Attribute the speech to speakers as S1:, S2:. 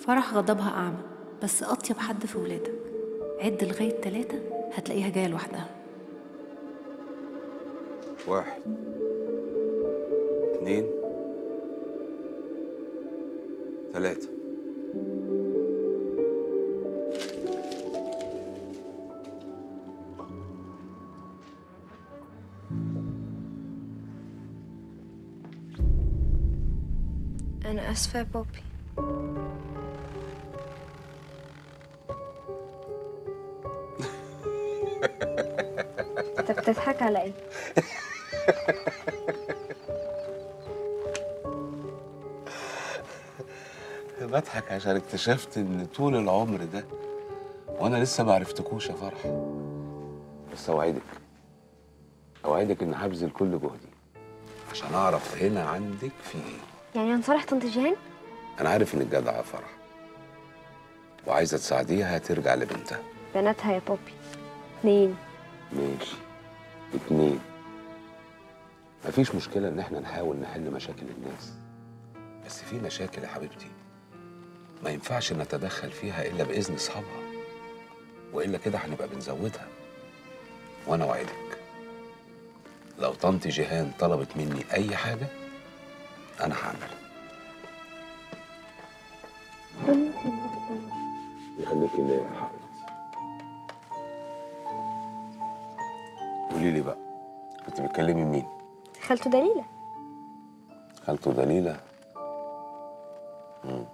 S1: فرح غضبها أعمى بس أطيب حد في ولادك عد لغاية تلاتة هتلاقيها جاية لوحدها
S2: واحد اتنين تلاتة
S3: أنا آسفة يا بابي أنت بتضحك على إيه؟
S2: بضحك عشان اكتشفت ان طول العمر ده وانا لسه ما عرفتكوش يا فرح بس اوعدك اوعدك ان هبذل كل جهدي عشان اعرف هنا عندك في ايه
S3: يعني هنصالح طنط جيهان؟
S2: انا عارف انك جدعه يا فرح وعايزه تساعديها ترجع لبنتها
S3: بناتها يا بابي اتنين
S2: ماشي اتنين مفيش مشكلة إن إحنا نحاول نحل مشاكل الناس بس في مشاكل يا حبيبتي ما ينفعش نتدخل فيها إلا بإذن أصحابها وإلا كده هنبقى بنزودها وأنا وعدك لو طنط جيهان طلبت مني أي حاجة أنا هعملها يخليك ليا يا حبيبتي قولي لي بقى كنت بتكلمي مين؟
S3: خالته دليلة
S2: خالته دليلة مم.